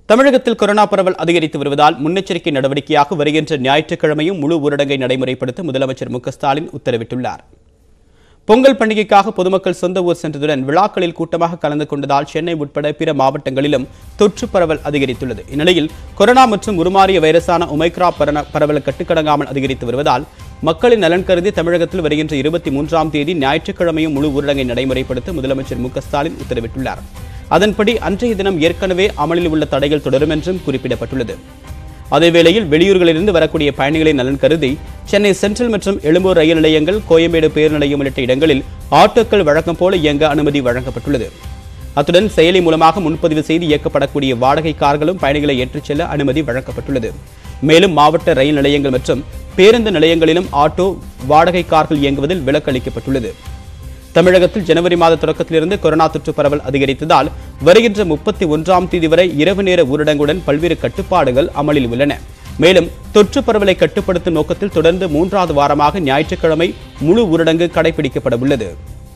தமிழகத்தில் கொரோனா பரவல் அதிகரித்து வருவதால் முன்னெச்சரிக்கை நடவடிக்கையாக வருகின்ற ஞாயிற்றுக்கிழமையும் முழு ஊரடங்கை நடைமுறைப்படுத்த முதலமைச்சர் மு க ஸ்டாலின் உத்தரவிட்டுள்ளார் பொங்கல் பண்டிகைக்காக பொதுமக்கள் சொந்த ஊர் சென்றதுடன் விழாக்களில் கூட்டமாக கலந்து கொண்டதால் சென்னை உட்பட பிற மாவட்டங்களிலும் தொற்று பரவல் அதிகரித்துள்ளது இந்நிலையில் கொரோனா மற்றும் உருமாறிய வைரஸான ஒமைக்ரா பரன- பரவல் கட்டுக்கடங்காமல் அதிகரித்து வருவதால் மக்களின் நலன் கருதி தமிழகத்தில் வருகின்ற இருபத்தி மூன்றாம் தேதி ஞாயிற்றுக்கிழமையும் முழு ஊரடங்கை நடைமுறைப்படுத்த முதலமைச்சர் மு க ஸ்டாலின் உத்தரவிட்டுள்ளார் அதன்படி அன்றைய தினம் ஏற்கனவே அமலில் உள்ள தடைகள் தொடரும் என்றும் குறிப்பிடப்பட்டுள்ளது அதேவேளையில் வெளியூர்களிலிருந்து வரக்கூடிய பயணிகளின் நலன் கருதி சென்னை சென்ட்ரல் மற்றும் எழும்பூர் ரயில் நிலையங்கள் கோயம்பேடு பேருந்து நிலையம் உள்ளிட்ட இடங்களில் ஆட்டோக்கள் வழக்கம் போல இயங்க அனுமதி வழங்கப்பட்டுள்ளது அத்துடன் செயலி மூலமாக முன்பதிவு செய்து இயக்கப்படக்கூடிய வாடகை கார்களும் பயணிகளை ஏற்றிச் செல்ல அனுமதி வழங்கப்பட்டுள்ளது மேலும் மாவட்ட ரயில் நிலையங்கள் மற்றும் பேருந்து நிலையங்களிலும் ஆட்டோ வாடகை கார்கள் இயங்குவதில் விலக்கு அளிக்கப்பட்டுள்ளது தமிழகத்தில் ஜனவரி மாத தொடக்கத்திலிருந்து கொரோனா தொற்று பரவல் அதிகரித்ததால் வருகின்ற முப்பத்தி ஒன்றாம் தேதி வரை இரவு நேர ஊரடங்குடன் பல்வேறு கட்டுப்பாடுகள் அமலில் உள்ளன மேலும் தொற்று பரவலை கட்டுப்படுத்தும் நோக்கத்தில் தொடர்ந்து மூன்றாவது வாரமாக ஞாயிற்றுக்கிழமை முழு ஊரடங்கு கடைபிடிக்கப்பட உள்ளது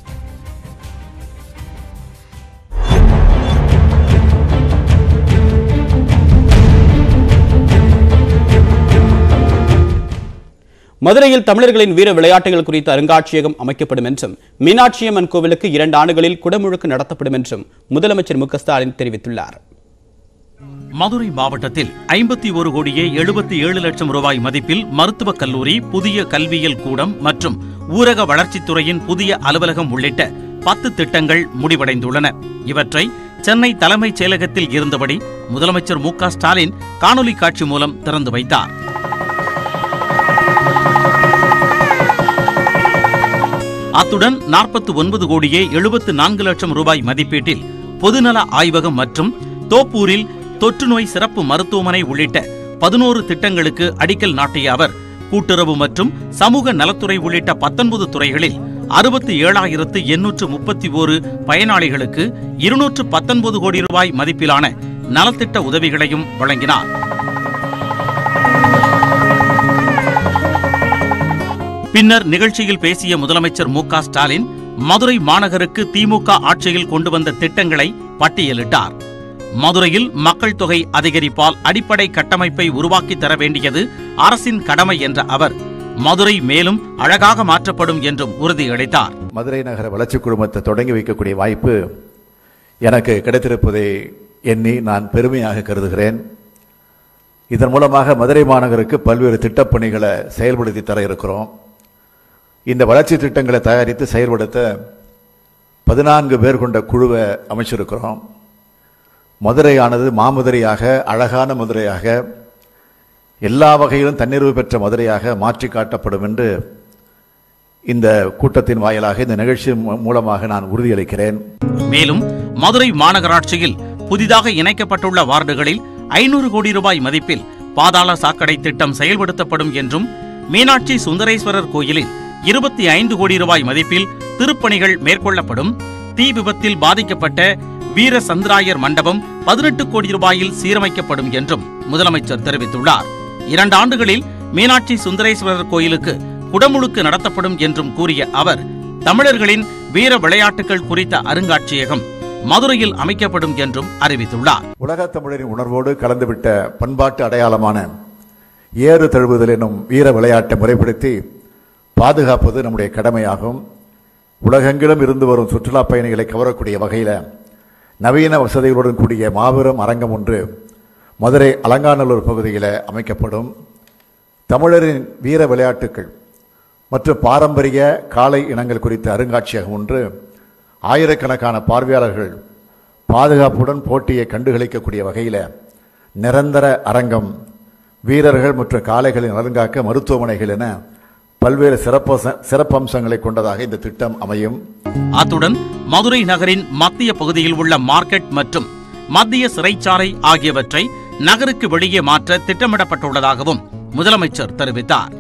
மதுரையில் தமிழர்களின் வீர விளையாட்டுகள் குறித்த அருங்காட்சியகம் அமைக்கப்படும் என்றும் மீனாட்சியம்மன் கோவிலுக்கு இரண்டு ஆண்டுகளில் குடமுழுக்கு நடத்தப்படும் என்றும் முதலமைச்சர் மு க ஸ்டாலின் தெரிவித்துள்ளார் மதுரை மாவட்டத்தில் ஐம்பத்தி ஒரு கோடியே எழுபத்தி ஏழு லட்சம் ரூபாய் மதிப்பில் மருத்துவக் கல்லூரி புதிய கல்வியியல் கூடம் மற்றும் ஊரக வளர்ச்சித்துறையின் புதிய அலுவலகம் உள்ளிட்ட பத்து திட்டங்கள் முடிவடைந்துள்ளன இவற்றை சென்னை தலைமைச் செயலகத்தில் இருந்தபடி முதலமைச்சர் மு க ஸ்டாலின் காணொலி காட்சி மூலம் திறந்து வைத்தார் அத்துடன் நாற்பத்தி ஒன்பது கோடியே எழுபத்து நான்கு லட்சம் ரூபாய் மதிப்பீட்டில் பொதுநல ஆய்வகம் மற்றும் தோப்பூரில் தொற்றுநோய் சிறப்பு மருத்துவமனை உள்ளிட்ட பதினோரு திட்டங்களுக்கு அடிக்கல் நாட்டிய அவர் கூட்டுறவு மற்றும் சமூக நலத்துறை உள்ளிட்ட பத்தொன்பது துறைகளில் அறுபத்தி ஏழாயிரத்து எண்ணூற்று முப்பத்தி ஓரு பயனாளிகளுக்கு இருநூற்று பத்தொன்பது கோடி ரூபாய் மதிப்பிலான நலத்திட்ட உதவிகளையும் வழங்கினார் பின்னர் நிகழ்ச்சியில் பேசிய முதலமைச்சர் மு க ஸ்டாலின் மதுரை மாநகருக்கு திமுக ஆட்சியில் கொண்டு வந்த திட்டங்களை பட்டியலிட்டார் மதுரையில் மக்கள் தொகை அதிகரிப்பால் அடிப்படை கட்டமைப்பை உருவாக்கி தர வேண்டியது அரசின் கடமை என்ற அவர் மதுரை மேலும் அழகாக மாற்றப்படும் என்றும் உறுதியளித்தார் மதுரை நகர வளர்ச்சி குழுமத்தை தொடங்கி வைக்கக்கூடிய வாய்ப்பு எனக்கு கிடைத்திருப்பதை எண்ணி நான் பெருமையாக கருதுகிறேன் இதன் மூலமாக மதுரை மாநகருக்கு பல்வேறு திட்டப்பணிகளை செயல்படுத்தி தர இருக்கிறோம் இந்த வளர்ச்சி திட்டங்களை தயாரித்து செயல்படுத்த பதினான்கு பேர் கொண்ட குழுவை அமைச்சிருக்கிறோம் மதுரையானது மாமதுரையாக அழகான மதுரையாக எல்லா வகையிலும் தன்னிறைவு பெற்ற மதுரையாக மாற்றி காட்டப்படும் என்று இந்த கூட்டத்தின் வாயிலாக இந்த நிகழ்ச்சி மூ- மூலமாக நான் உறுதியளிக்கிறேன் மேலும் மதுரை மாநகராட்சியில் புதிதாக இணைக்கப்பட்டுள்ள வார்டுகளில் ஐநூறு கோடி ரூபாய் மதிப்பில் பாதாள சாக்கடை திட்டம் செயல்படுத்தப்படும் என்றும் மீனாட்சி சுந்தரேஸ்வரர் கோயிலில் இருபத்தி ஐந்து கோடி ரூபாய் மதிப்பில் திருப்பணிகள் மேற்கொள்ளப்படும் தீ விபத்தில் பாதிக்கப்பட்ட வீர சந்திராயர் மண்டபம் பதினெட்டு கோடி ரூபாயில் சீரமைக்கப்படும் என்றும் முதலமைச்சர் தெரிவித்துள்ளார் இரண்டு ஆண்டுகளில் மீனாட்சி சுந்தரேஸ்வரர் கோயிலுக்கு குடமுழுக்கு நடத்தப்படும் என்றும் கூறிய அவர் தமிழர்களின் வீர விளையாட்டுகள் குறித்த அருங்காட்சியகம் மதுரையில் அமைக்கப்படும் என்றும் அறிவித்துள்ளார் உலகத் தமிழரின் உணர்வோடு கலந்துவிட்ட பண்பாட்டு அடையாளமான ஏறு தழுவுதல் எனும் வீர விளையாட்டை முறைப்படுத்தி பாதுகாப்பது நம்முடைய கடமையாகும் உலகெங்கிலும் இருந்து வரும் சுற்றுலா பயணிகளை கவரக்கூடிய வகையில் நவீன வசதிகளுடன் கூடிய மாபெரும் அரங்கம் ஒன்று மதுரை அலங்காநல்லூர் பகுதியில் அமைக்கப்படும் தமிழரின் வீர விளையாட்டுகள் மற்றும் பாரம்பரிய காளை இனங்கள் குறித்த அருங்காட்சியகம் ஒன்று ஆயிரக்கணக்கான பார்வையாளர்கள் பாதுகாப்புடன் போட்டியை கண்டுகளிக்கக்கூடிய வகையில் நிரந்தர அரங்கம் வீரர்கள் மற்றும் காளைகளின் நலன்காக்க மருத்துவமனைகள் என பல்வேறு சிறப்பம்ச சிறப்பம்சங்களை கொண்டதாக இந்த திட்டம் அமையும் அத்துடன் மதுரை நகரின் மத்திய பகுதியில் உள்ள மார்க்கெட் மற்றும் மத்திய சிறைச்சாலை ஆகியவற்றை நகருக்கு வெளியே மாற்ற திட்டமிடப்பட்டுள்ளதாகவும் முதலமைச்சர் தெரிவித்தார்